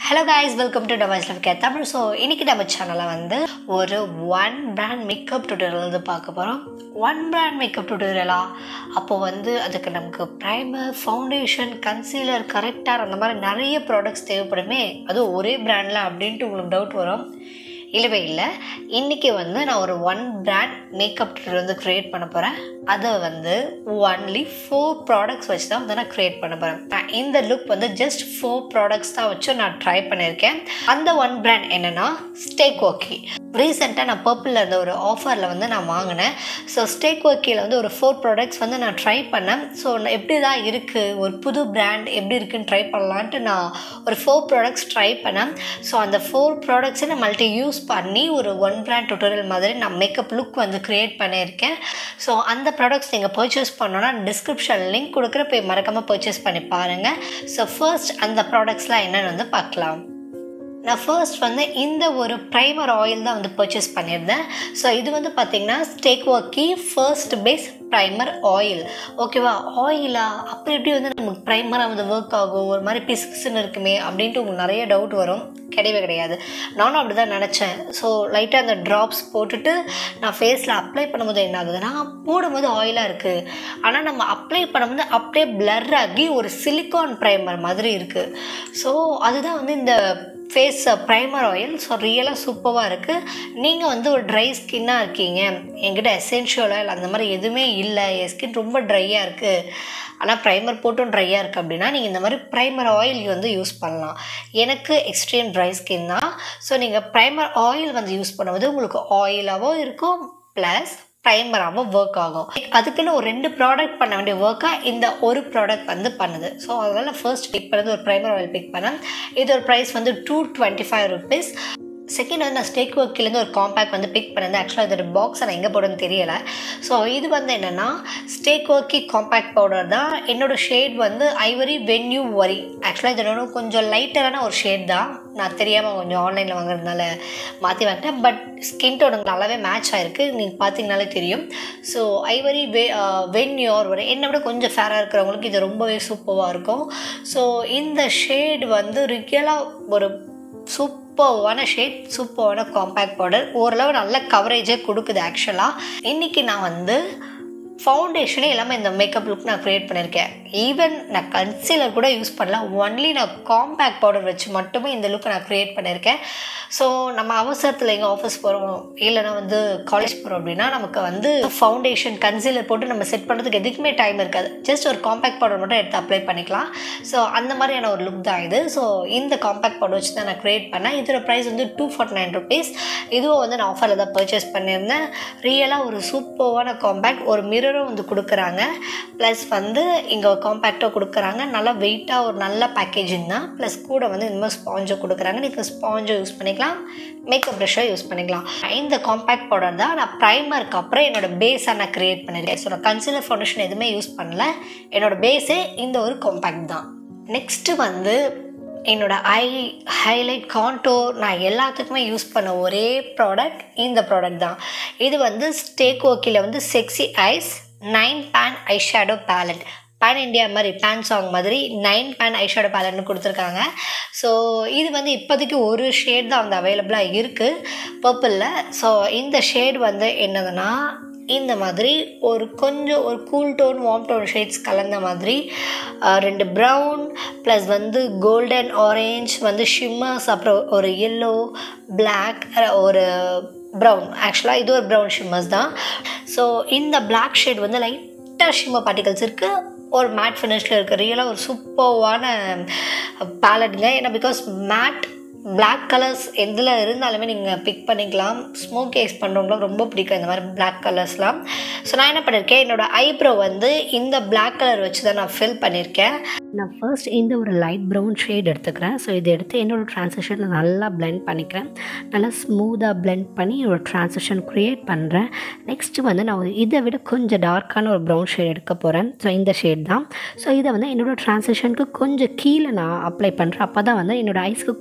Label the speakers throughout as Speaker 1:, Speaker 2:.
Speaker 1: hello guys welcome to டவாய்ஸ் love K Tamil so இன்னைக்கு நம்ம சேனலில் வந்து ஒரு ஒன் பிராண்ட் மேக்கப் டுட்டோரியல் வந்து பார்க்க போகிறோம் ஒன் பிராண்ட் மேக்கப் டுட்டோரியலா அப்போ வந்து அதுக்கு நமக்கு ப்ரைமர் ஃபவுண்டேஷன் கன்சீலர் கரெக்டாக அந்த மாதிரி நிறைய ப்ராடக்ட்ஸ் தேவைப்படுமே அதுவும் ஒரே பிராண்டில் அப்படின்ட்டு உங்களுக்கு டவுட் வரும் இல்லவே இல்லை இன்றைக்கி வந்து நான் ஒரு ஒன் பிராண்ட் மேக்கப் டுட்டோரியல் வந்து க்ரியேட் பண்ண போகிறேன் அதை வந்து ஒன்லி ஃபோர் ப்ராடக்ட்ஸ் வச்சு தான் வந்து நான் க்ரியேட் பண்ண போகிறேன் இந்த லுக் வந்து ஜஸ்ட் ஃபோர் ப்ராடக்ட்ஸ் தான் வச்சு நான் ட்ரை பண்ணியிருக்கேன் அந்த ஒன் பிராண்ட் என்னென்னா ஸ்டேக் ஓக்கி ரீசெண்டாக நான் பர்பிளில் இருந்த ஒரு ஆஃபரில் வந்து நான் வாங்கினேன் ஸோ ஸ்டேக் ஓக்கியில் வந்து ஒரு ஃபோர் ப்ராடக்ட்ஸ் வந்து நான் ட்ரை பண்ணேன் ஸோ எப்படி தான் இருக்குது ஒரு புது பிராண்ட் எப்படி இருக்குன்னு ட்ரை பண்ணலான்ட்டு நான் ஒரு ஃபோர் ப்ராடக்ட்ஸ் ட்ரை பண்ணேன் ஸோ அந்த ஃபோர் ப்ராடக்ட்ஸை நான் மல்டி யூஸ் பண்ணி ஒரு ஒன் பிராண்ட் டுட்டோரியல் மாதிரி நான் மேக்கப் லுக் வந்து க்ரியேட் பண்ணியிருக்கேன் ஸோ அந்த ப்ராடக்ட்ஸ் நீங்கள் பர்ச்சேஸ் பண்ணோன்னா டிஸ்கிரிப்ஷன் லிங்க் கொடுக்குற போய் மறக்காமல் பர்ச்சேஸ் பண்ணி பாருங்கள் ஸோ ஃபர்ஸ்ட் அந்த ப்ராடக்ட்ஸ்லாம் என்னென்னு வந்து பார்க்கலாம் நான் ஃபர்ஸ்ட் வந்து இந்த ஒரு ப்ரைமர் ஆயில் தான் வந்து பர்ச்சேஸ் பண்ணியிருந்தேன் ஸோ இது வந்து பார்த்திங்கன்னா stay quirky first base primer oil ஓகேவா ஆயிலா அப்புறம் எப்படி வந்து நமக்கு ப்ரைமராக வந்து ஒர்க் ஆகும் ஒரு மாதிரி பிசுபிசுன்னு இருக்குமே அப்படின்ட்டு உங்களுக்கு நிறைய டவுட் வரும் கிடையவே கிடையாது நானும் அப்படி தான் நினச்சேன் ஸோ லைட்டாக அந்த ட்ராப்ஸ் போட்டுட்டு நான் ஃபேஸில் அப்ளை பண்ணும்போது என்ன ஆகுதுன்னா போடும்போது ஆயிலாக இருக்குது ஆனால் நம்ம அப்ளை பண்ணும்போது அப்படியே பிளர் ஆகி ஒரு சிலிக்கான் ப்ரைமர் மாதிரி இருக்குது ஸோ அதுதான் வந்து இந்த ஃபேஸ் ப்ரைமர் ஆயில் ஸோ ரியலாக சூப்பராக இருக்குது நீங்கள் வந்து ஒரு ட்ரை ஸ்கின்னாக இருக்கீங்க என்கிட்ட எசென்ஷியல் ஆயில் அந்த மாதிரி எதுவுமே இல்லை என் ஸ்கின் ரொம்ப ட்ரையாக இருக்குது ஆனால் ப்ரைமர் போட்டும் ட்ரையாக இருக்குது அப்படின்னா நீங்கள் இந்த மாதிரி ப்ரைமர் ஆயில் வந்து யூஸ் பண்ணலாம் எனக்கு எக்ஸ்ட்ரீம் ட்ரை ஸ்கின் தான் ஸோ நீங்கள் ப்ரைமர் ஆயில் வந்து யூஸ் பண்ணும்போது உங்களுக்கு ஆயிலாகவும் இருக்கும் ப்ளஸ் ப்ரைமராகவும் ஒர்க் ஆகும் அதுக்குன்னு ஒரு ரெண்டு ப்ராடக்ட் பண்ண வேண்டிய ஒர்க்கை இந்த ஒரு ப்ராடக்ட் வந்து பண்ணுது ஸோ அதனால் ஃபர்ஸ்ட் பிக் பண்ணது ஒரு ப்ரைமர் ஆயில் பிக் பண்ணேன் இது ஒரு ப்ரைஸ் வந்து two twenty five rupees second வந்து நான் ஸ்டேக் ஒர்க்கிலேருந்து ஒரு காம்பேக்ட் வந்து பிக் பண்ணது ஆக்சுவலாக இதோட பாக்ஸை நான் எங்கே போடுன்னு தெரியலை ஸோ இது வந்து என்னென்னா ஸ்டேக் ஒர்க்கி காம்பேக்ட் பவுடர் தான் என்னோடய ஷேட் வந்து ஐவரி வென்யூ வரி ஆக்சுவலாக இதோட கொஞ்சம் லைட்டரான ஒரு ஷேட் தான் நான் தெரியாமல் கொஞ்சம் ஆன்லைனில் வாங்குறதுனால மாற்றி வாங்கிட்டேன் பட் ஸ்கின் டோன் நல்லாவே மேட்ச் ஆகிருக்கு நீங்கள் பார்த்தீங்கனாலே தெரியும் ஸோ ஐவரி வெ வென் யோர் வரை என்னை விட கொஞ்சம் ஃபேராக இருக்கிறவங்களுக்கு இது ரொம்பவே சூப்பராக இருக்கும் ஸோ இந்த ஷேட் வந்து ரியலாக ஒரு சூப்பர்வான ஷேட் சூப்பர்வான காம்பேக்ட் பவுடர் ஓரளவு நல்ல கவரேஜே கொடுக்குது ஆக்சுவலாக இன்றைக்கி நான் வந்து ஃபவுண்டேஷனே எல்லாமே இந்த மேக்கப் லுக் நான் க்ரியேட் பண்ணியிருக்கேன் ஈவன் நான் கன்சீலர் கூட யூஸ் பண்ணல ஒன்லி நான் காம்பேக்ட் பவுடர் வச்சு மட்டுமே இந்த லுக்கை நான் க்ரியேட் பண்ணியிருக்கேன் ஸோ நம்ம அவசரத்தில் எங்கே ஆஃபீஸ் போகிறோம் இல்லைனா வந்து காலேஜ் போகிறோம் அப்படின்னா நமக்கு வந்து ஃபவுண்டேஷன் கன்சீலர் போட்டு நம்ம செட் பண்ணுறதுக்கு எதுக்குமே டைம் இருக்காது ஜஸ்ட் ஒரு காம்பேக்ட் பவுடர் மட்டும் எடுத்து அப்ளை பண்ணிக்கலாம் ஸோ அந்த மாதிரியான ஒரு லுக் தான் இது ஸோ இந்த காம்பேக்ட் பவுடர் வச்சு தான் நான் க்ரியேட் பண்ணேன் இதோட ப்ரைஸ் வந்து டூ ஃபார்ட்டி நைன் ருபீஸ் இதுவும் வந்து நான் ஆஃபரில் தான் பர்ச்சேஸ் பண்ணியிருந்தேன் ரியலாக ஒரு சூப்பர்வான காம்பேக்ட் ஒரு மிரரும் வந்து கொடுக்குறாங்க ப்ளஸ் வந்து இங்கே ஒரு காம்பேக்டாக கொடுக்குறாங்க நல்லா வெயிட்டாக ஒரு நல்ல பேக்கேஜிங் தான் ப்ளஸ் கூட வந்து இந்த மாதிரி ஸ்பாஞ்சோ கொடுக்குறாங்க நீங்கள் ஸ்பாஞ்சோ யூஸ் பண்ணிக்கலாம் மேக்கப் ப்ரஷ்ஷோ யூஸ் பண்ணிக்கலாம் இந்த காம்பேக்ட் பவுடர் தான் நான் ப்ரைமருக்கு அப்புறம் என்னோடய பேஸாக நான் க்ரியேட் பண்ணியிருக்கேன் ஸோ நான் கன்சிலர் ஃபவுண்டேஷன் எதுவுமே யூஸ் பண்ணல என்னோடய பேஸே இந்த ஒரு காம்பேக்ட் தான் நெக்ஸ்ட்டு வந்து என்னோட ஐ ஹைலைட் கான்டோர் நான் எல்லாத்துக்குமே யூஸ் பண்ண ஒரே ப்ராடக்ட் இந்த ப்ராடக்ட் தான் இது வந்து ஸ்டேக் ஓக்கியில் வந்து sexy eyes nine pan eye shadow palette pan India மாதிரி பேன் சாங் மாதிரி நைன் பேன் ஐஷேடோ பேலட்னு கொடுத்துருக்காங்க ஸோ இது வந்து இப்போதைக்கு ஒரு ஷேட் தான் வந்து அவைலபிளாக இருக்குது பர்பிளில் ஸோ இந்த ஷேட் வந்து என்னதுன்னா இந்த மாதிரி ஒரு கொஞ்சம் ஒரு cool tone warm tone shades கலந்த மாதிரி ரெண்டு ப்ரௌன் ப்ளஸ் வந்து கோல்டன் ஆரேஞ்ச் வந்து ஷிம்மர்ஸ் அப்புறம் ஒரு எல்லோ பிளாக் ஒரு ப்ரௌன் ஆக்சுவலாக இது ஒரு ப்ரௌன் ஷிம்மர்ஸ் தான் ஸோ இந்த பிளாக் ஷேட் வந்து லைட்டாக ஷிம்மர் பார்ட்டிகல்ஸ் இருக்குது ஒரு மேட் ஃபினிஷில் இருக்க ரியலாக ஒரு சூப்பர்வான பேலட்டுங்க ஏன்னா பிகாஸ் மேட் பிளாக் கலர்ஸ் எதில் இருந்தாலுமே நீங்கள் பிக் பண்ணிக்கலாம் ஸ்மோக் கேஸ் பண்ணுறவங்களும் ரொம்ப பிடிக்கும் இந்த மாதிரி பிளாக் கலர்ஸ்லாம் ஸோ நான் என்ன பண்ணியிருக்கேன் என்னோடய ஐப்ரோ வந்து இந்த பிளாக் கலர் வச்சு தான் நான் ஃபில் பண்ணியிருக்கேன் நான் ஃபர்ஸ்ட் இந்த ஒரு லைட் ப்ரௌன் ஷேட் எடுத்துக்கிறேன் ஸோ இதை எடுத்து என்னோடய ட்ரான்சிஷனில் நல்லா பிளெண்ட் பண்ணிக்கிறேன் நல்லா ஸ்மூத்தாக பிளெண்ட் பண்ணி என்னோடய ட்ரான்சிஷன் க்ரியேட் பண்ணுறேன் நெக்ஸ்ட்டு வந்து நான் ஒரு இதை விட கொஞ்சம் டார்க்கான ஒரு ப்ரௌன் ஷேட் எடுக்க போகிறேன் ஸோ இந்த ஷேட் தான் ஸோ இதை வந்து என்னோடய ட்ரான்சிஷனுக்கு கொஞ்சம் கீழே நான் அப்ளை பண்ணுறேன் அப்போ தான் வந்து என்னோடய ஐஸ்க்கு கொஞ்சம்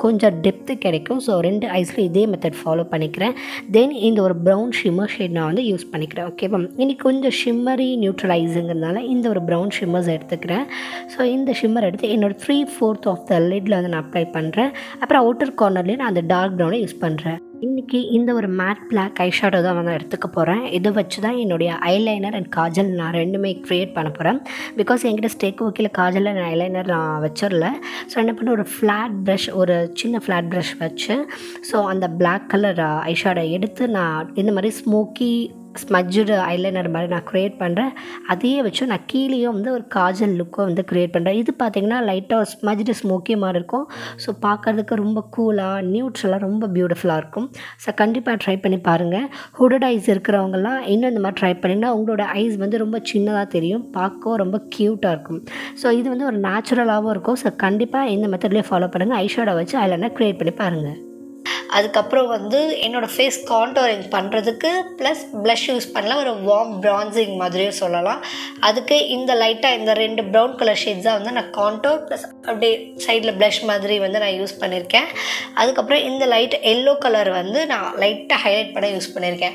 Speaker 2: டெப்த்து கிடைக்கும் ஸோ ரெண்டு ஐஸில் இதே மெத்தட் ஃபாலோ பண்ணிக்கிறேன் தென் இந்த ஒரு ப்ரௌன் ஷிம்மர் ஷேட் நான் வந்து யூஸ் பண்ணிக்கிறேன் ஓகேவா இன்னைக்கு கொஞ்சம் ஷிம்மரி நியூட்ரலைஸுங்கிறதுனால இந்த ஒரு ப்ரௌன் ஷிம்மர்ஸ் எடுத்துக்கிறேன் ஸோ இந்த ஷிம்மர் எடுத்து என்னோட three fourth of the little வந்து நான் அப்ளை பண்ணுறேன் அப்புறம் அவுட்டர் கார்னர்லேயே நான் அந்த டார்க் ப்ரௌனை யூஸ் பண்ணுறேன் இன்றைக்கி இந்த ஒரு மேட் பிளாக் ஐஷேடோ தான் வந்து எடுத்துக்க போகிறேன் இதை வச்சு தான் என்னுடைய ஐலைனர் அண்ட் காஜல் நான் ரெண்டுமே க்ரியேட் பண்ண போகிறேன் பிகாஸ் என்கிட்ட ஸ்டேக் ஓக்கில் காஜல் அண்ட் ஐலைனர் நான் வச்சிடல ஸோ என்ன பண்ண ஒரு ஃப்ளாட் ப்ரஷ் ஒரு சின்ன ஃப்ளாட் ப்ரஷ் வச்சு ஸோ அந்த பிளாக் கலர் ஐஷேடோ எடுத்து நான் இந்த மாதிரி ஸ்மோக்கி ஸ்மஜ்டு ஐலைனர் மாதிரி நான் க்ரியேட் பண்ணுறேன் அதையே வச்சு நான் கீழேயும் வந்து ஒரு காஜல் லுக்கை வந்து க்ரியேட் பண்ணுறேன் இது பார்த்திங்கன்னா லைட்டாக ஸ்மஜ்டு ஸ்மோக்கி மாதிரி இருக்கும் ஸோ பார்க்குறதுக்கு ரொம்ப கூலாக நியூட்ரலாக ரொம்ப பியூட்டிஃபுல்லாக இருக்கும் ஸோ கண்டிப்பாக ட்ரை பண்ணி பாருங்கள் ஹுடட் ஐஸ் இருக்கிறவங்கலாம் இன்னும் இந்த மாதிரி ட்ரை பண்ணிங்கன்னா உங்களோட ஐஸ் வந்து ரொம்ப சின்னதாக தெரியும் பார்க்கவும் ரொம்ப க்யூட்டாக இருக்கும் ஸோ இது வந்து ஒரு நேச்சுரலாகவும் இருக்கும் ஸோ கண்டிப்பாக இந்த மெத்தட்லேயே ஃபாலோ பண்ணுங்கள் ஐஷேடோ வச்சு ஐலைனர் க்ரியேட் பண்ணி பாருங்கள்
Speaker 1: அதுக்கப்புறம் வந்து என்னோடய ஃபேஸ் கான்டோரிங் பண்ணுறதுக்கு ப்ளஸ் ப்ளஷ் யூஸ் பண்ணலாம் ஒரு வார்ம் ப்ரான்சிங் மாதிரியும் சொல்லலாம் அதுக்கு இந்த லைட்டாக இந்த ரெண்டு ப்ரௌன் கலர் ஷேட்ஸாக வந்து நான் கான்டோர் ப்ளஸ் அப்படியே சைடில் ப்ளஷ் மாதிரி வந்து நான் யூஸ் பண்ணியிருக்கேன் அதுக்கப்புறம் இந்த லைட் எல்லோ கலர் வந்து நான் லைட்டாக ஹைலைட் பண்ண யூஸ் பண்ணியிருக்கேன்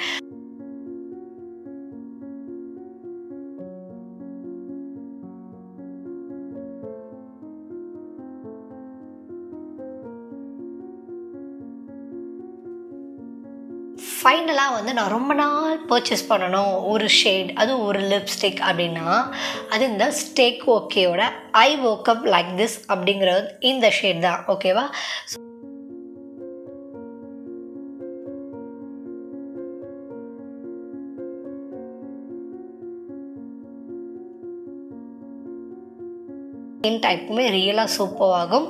Speaker 1: ஃபைனலாக வந்து நான் ரொம்ப நாள் பர்ச்சேஸ் பண்ணணும் ஒரு ஷேட் அது ஒரு லிப்ஸ்டிக் அப்படின்னா அது இந்த ஸ்டேக் ஓகேயோட ஐ ஒர்க்கப் லைக் திஸ் அப்படிங்கிறது இந்த ஷேட் தான் ஓகேவா டைப்புமே ரியலாக சூப்பர் ஆகும்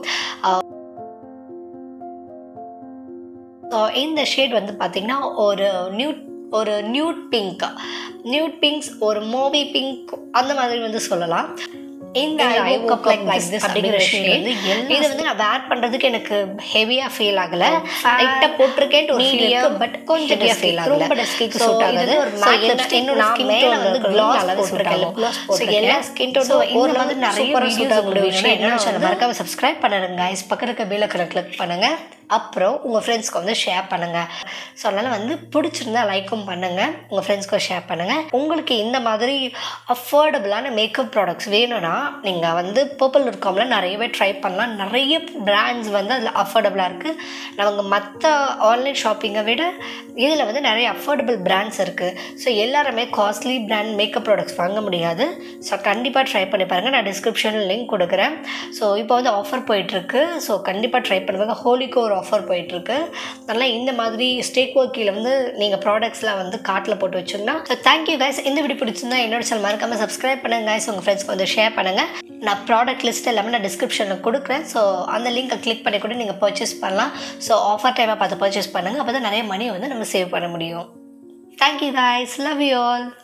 Speaker 1: ஸோ இந்த ஷேட் வந்து பார்த்திங்கன்னா ஒரு நியூட் ஒரு நியூட் பிங்க் நியூட் பிங்க்ஸ் ஒரு மோபி பிங்க் அந்த மாதிரி வந்து சொல்லலாம் இந்த I woke up like this அப்படிங்கிற ஷேட் வந்து இது வந்து நான் வேர் பண்றதுக்கு எனக்கு ஹெவியா ஃபீல் ஆகல லைட்டா போட்டிருக்கேன் ஒரு ஃபீல் இருக்கு பட் கொஞ்சம் ஹெவியா ஃபீல் ஆகல ரொம்ப டஸ்கிக்கு சூட் ஆகுது ஒரு மேட் லிப்ஸ்டிக் என்னோட ஸ்கின் மேல வந்து க்ளாஸ் போட்டிருக்கேன் லிப் க்ளாஸ் போட்டிருக்கேன் எல்லா ஸ்கின் டோன் ஒரு வந்து நிறைய வீடியோஸ் உங்களுக்கு என்னோட சேனல் மறக்காம சப்ஸ்கிரைப் பண்ணுங்க गाइस பக்கத்துல இருக்க பெல் ஐக்கனை கிளிக் பண்ணுங்க அப்புறம் உங்கள் ஃப்ரெண்ட்ஸ்க்கு வந்து ஷேர் பண்ணுங்கள் ஸோ அதனால் வந்து பிடிச்சிருந்தா லைக்கும் பண்ணுங்கள் உங்கள் ஃப்ரெண்ட்ஸ்க்கு ஷேர் பண்ணுங்கள் உங்களுக்கு இந்த மாதிரி அஃபோர்டபுளான மேக்கப் ப்ராடக்ட்ஸ் வேணும்னா நீங்கள் வந்து பர்பிள் இருக்காமல நிறையவே ட்ரை பண்ணலாம் நிறைய பிராண்ட்ஸ் வந்து அதில் அஃபோர்டபுளாக இருக்குது நமக்கு மற்ற ஆன்லைன் ஷாப்பிங்கை விட இதில் வந்து நிறைய அஃபோர்டபுள் பிராண்ட்ஸ் இருக்குது ஸோ எல்லாருமே காஸ்ட்லி பிராண்ட் மேக்கப் ப்ராடக்ட்ஸ் வாங்க முடியாது ஸோ கண்டிப்பாக ட்ரை பண்ணி பாருங்கள் நான் டிஸ்கிரிப்ஷனில் லிங்க் கொடுக்குறேன் ஸோ இப்போ வந்து ஆஃபர் போயிட்டுருக்கு ஸோ கண்டிப்பாக ட்ரை பண்ணுவாங்க ஹோலிக்கு ஒரு ஆஃபர் போயிட்டுருக்கு நல்லா இந்த மாதிரி ஸ்டேக் ஒர்க்கில் வந்து நீங்கள் ப்ராடக்ட்ஸ்லாம் வந்து கார்ட்டில் போட்டு வச்சுருந்தா ஸோ தேங்க்யூ கைஸ் இந்த வீடியோ பிடிச்சிருந்தா என்னோட சேனல் மறக்காமல் சப்ஸ்கிரைப் பண்ணுங்க கைஸ் உங்கள் ஃப்ரெண்ட்ஸ்க்கு வந்து ஷேர் பண்ணுங்கள் நான் ப்ராடக்ட் லிஸ்ட் எல்லாமே நான் டிஸ்கிரிப்ஷனில் கொடுக்குறேன் ஸோ அந்த லிங்கை கிளிக் பண்ணி கூட நீங்கள் பர்ச்சேஸ் பண்ணலாம் ஸோ ஆஃபர் டைமை பார்த்து பர்ச்சேஸ் பண்ணுங்கள் அப்போ தான் நிறைய மணி வந்து நம்ம சேவ் பண்ண முடியும் thank you guys love you all